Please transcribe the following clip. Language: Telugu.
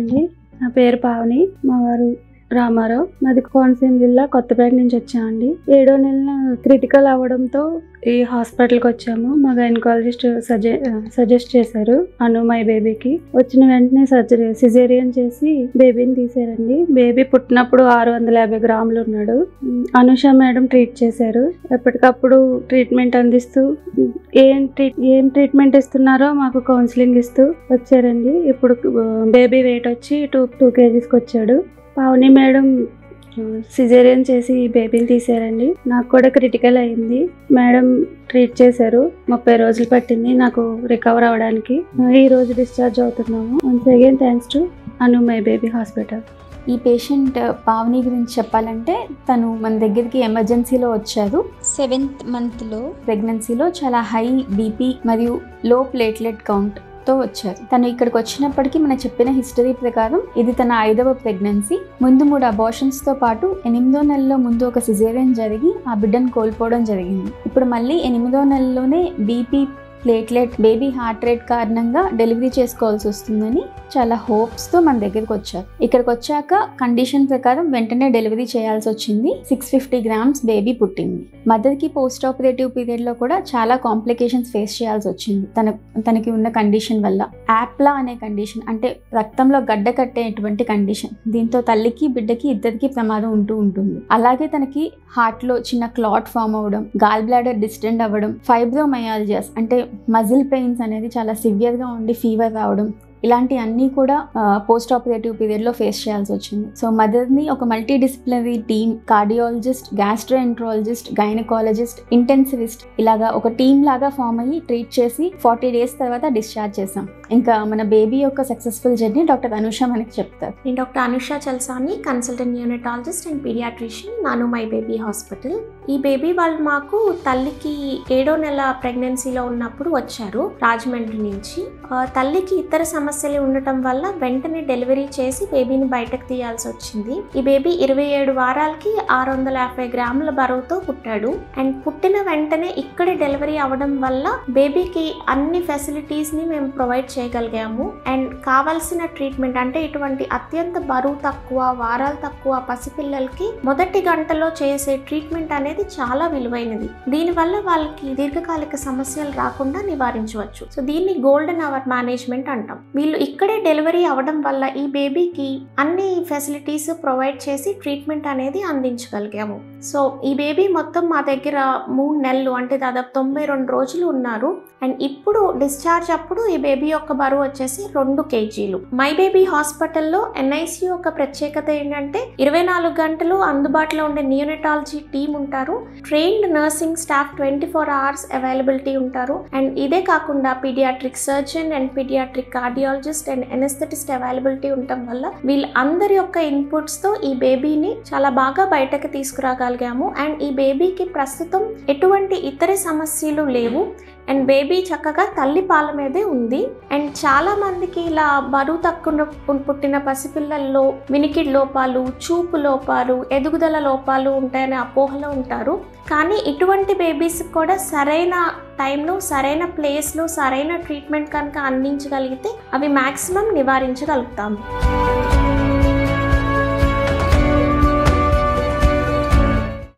అండి నా పేరు పావని మా వారు రామారావు మాది కోనసీమ జిల్లా కొత్తపేట నుంచి వచ్చామండి ఏడో నెలల క్రిటికల్ అవ్వడంతో ఈ హాస్పిటల్కి వచ్చాము మా గైనకాలజిస్ట్ సజె సజెస్ట్ చేశారు అను మై బేబీకి వచ్చిన వెంటనే సర్జరీ సిజేరియన్ చేసి బేబీని తీసారండి బేబీ పుట్టినప్పుడు ఆరు వందల యాభై గ్రాములు ఉన్నాడు ఉమ్, అనుష మేడం ట్రీట్ చేశారు ఎప్పటికప్పుడు ట్రీట్మెంట్ అందిస్తూ ఉమ్, ఏం ట్రీట్ ఏం ట్రీట్మెంట్ ఇస్తున్నారో మాకు కౌన్సిలింగ్ ఇస్తూ వచ్చారండి ఇప్పుడు బేబీ వెయిట్ వచ్చి టూ టూ కేజీస్కి వచ్చాడు పావని మేడం సిజేరియన్ చేసి బేబీని తీసారండి నాకు కూడా క్రిటికల్ అయింది మేడం ట్రీట్ చేశారు ముప్పై రోజులు పట్టింది నాకు రికవర్ అవ్వడానికి ఈ రోజు డిశ్చార్జ్ అవుతున్నాము once again thanks to Anu my baby hospital ఈ పేషెంట్ పావని గురించి చెప్పాలంటే తను మన దగ్గరికి ఎమర్జెన్సీలో వచ్చారు సెవెంత్ మంత్లో ప్రెగ్నెన్సీలో చాలా హై బీపీ మరియు లో ప్లేట్లెట్ కౌంట్ తో వచ్చారు తను ఇక్కడికి వచ్చినప్పటికీ మనకు చెప్పిన హిస్టరీ ప్రకారం ఇది తన ఐదవ ప్రెగ్నెన్సీ ముందు మూడు అబార్షన్స్ తో పాటు ఎనిమిదో నెలలో ముందు ఒక సిజేరియన్ జరిగి ఆ బిడ్డను కోల్పోవడం జరిగింది ఇప్పుడు మళ్ళీ ఎనిమిదో నెలలోనే BP platelet baby heart rate కారణంగా డెలివరీ చేసుకోవాల్సి వస్తుందని చాలా హోప్స్తో మన దగ్గరికి వచ్చారు ఇక్కడికి వచ్చాక కండిషన్ ప్రకారం వెంటనే డెలివరీ చేయాల్సి వచ్చింది సిక్స్ ఫిఫ్టీ గ్రామ్స్ బేబీ పుట్టింది మదర్కి పోస్ట్ ఆపరేటివ్ పీరియడ్లో కూడా చాలా కాంప్లికేషన్స్ ఫేస్ చేయాల్సి వచ్చింది తన తనకి ఉన్న కండిషన్ వల్ల యాప్లా అనే కండిషన్ అంటే రక్తంలో గడ్డ కట్టేటువంటి కండిషన్ దీంతో తల్లికి బిడ్డకి ఇద్దరికి ప్రమాదం ఉంటూ ఉంటుంది అలాగే తనకి హార్ట్లో చిన్న క్లాట్ ఫామ్ అవ్వడం గాల్ బ్లాడర్ డిస్టెండ్ అవ్వడం ఫైబ్రోమయాలజియాస్ అంటే మజిల్ పెయిన్స్ అనేది చాలా సివియర్గా ఉండి ఫీవర్ రావడం ఇలాంటి అన్నీ కూడా పోస్ట్ ఆపరేటివ్ పీరియడ్లో ఫేస్ చేయాల్సి వచ్చింది సో మదర్ని ఒక multi disciplinary team cardiologist gastroenterologist gynaecologist intensivist ఇలాగా ఒక టీమ్ లాగా ఫామ్ అయ్యి ట్రీట్ చేసి ఫార్టీ డేస్ తర్వాత డిశ్చార్జ్ చేసాం ఇంకా మన బేబీ యొక్క సక్సెస్ఫుల్ జర్నీ డాక్టర్ అనుష మనకి చెప్తారు నేను doctor Anusha Chalasani consultant neonatologist and paediatrician నాను మై బేబీ హాస్పిటల్ ఈ బేబీ వాళ్ళు మాకు తల్లికి ఏడో నెల ప్రెగ్నెన్సీలో ఉన్నప్పుడు వచ్చారు రాజమండ్రి నుంచి ఆ, తల్లికి ఇతర సమస్యలు ఉండటం వల్ల వెంటనే డెలివరీ చేసి బేబీని బయటకు తీయాల్సి వచ్చింది ఈ బేబీ ఇరవై ఏడు వారాలకి ఆరు వందల యాభై గ్రాముల బరువుతో పుట్టాడు అండ్ పుట్టిన వెంటనే ఇక్కడే డెలివరీ అవ్వడం వల్ల బేబీకి అన్ని ఫెసిలిటీస్ ని మేము ప్రొవైడ్ చేయగలిగాము అండ్ కావాల్సిన ట్రీట్మెంట్ అంటే ఇటువంటి అత్యంత బరువు తక్కువ వారాలు తక్కువ పసిపిల్లలకి మొదటి గంటలో చేసే ట్రీట్మెంట్ అనేది చాలా విలువైనది దీనివల్ల వాళ్ళకి దీర్ఘకాలిక సమస్యలు రాకుండా నివారించవచ్చు సో దీన్ని గోల్డెన్ అవర్ మేనేజ్మెంట్ అంటాం వీళ్ళు ఇక్కడే డెలివరీ అవ్వడం వల్ల ఈ బేబీకి అన్ని ఫెసిలిటీస్ ప్రొవైడ్ చేసి ట్రీట్మెంట్ అనేది అందించగలిగాము సో ఈ బేబీ మొత్తం మా దగ్గర మూడు నెలలు అంటే దాదాపు తొంభై రెండు రోజులు ఉన్నారు అండ్ ఇప్పుడు డిశ్చార్జ్ అప్పుడు ఈ బేబీ యొక్క బరువు వచ్చేసి రెండు కేజీలు మై బేబీ హాస్పిటల్లో ఎన్ఐసి యొక్క ప్రత్యేకత ఏంటంటే ఇరవై నాలుగు గంటలు అందుబాటులో ఉండే నియోనటాలజీ టీమ్ ఉంటారు trained nursing staff twenty four hours availability ఉంటారు అండ్ ఇదే కాకుండా paediatric surgeon and paediatric cardiologist and anaesthetist availability ఉండటం వల్ల వీళ్ళందరి యొక్క ఇన్పుట్స్ తో ఈ బేబీని చాలా బాగా బయటకు తీసుకురాగలిగాము అండ్ ఈ బేబీకి ప్రస్తుతం ఎటువంటి ఇతర సమస్యలు లేవు అండ్ బేబీ చక్కగా తల్లి పాల మీదే ఉంది అండ్ చాలా మందికి ఇలా బరువు తక్కువ పుట్టిన పసిపిల్లల్లో వినికిడి లోపాలు చూపు లోపాలు ఎదుగుదల లోపాలు ఉంటాయనే అపోహలో ఉంటారు కానీ ఇటువంటి బేబీస్ కూడా సరైన టైంలో సరైన ప్లేస్లో సరైన ట్రీట్మెంట్ కనుక అందించగలిగితే అవి మ్యాక్సిమం నివారించగలుగుతాము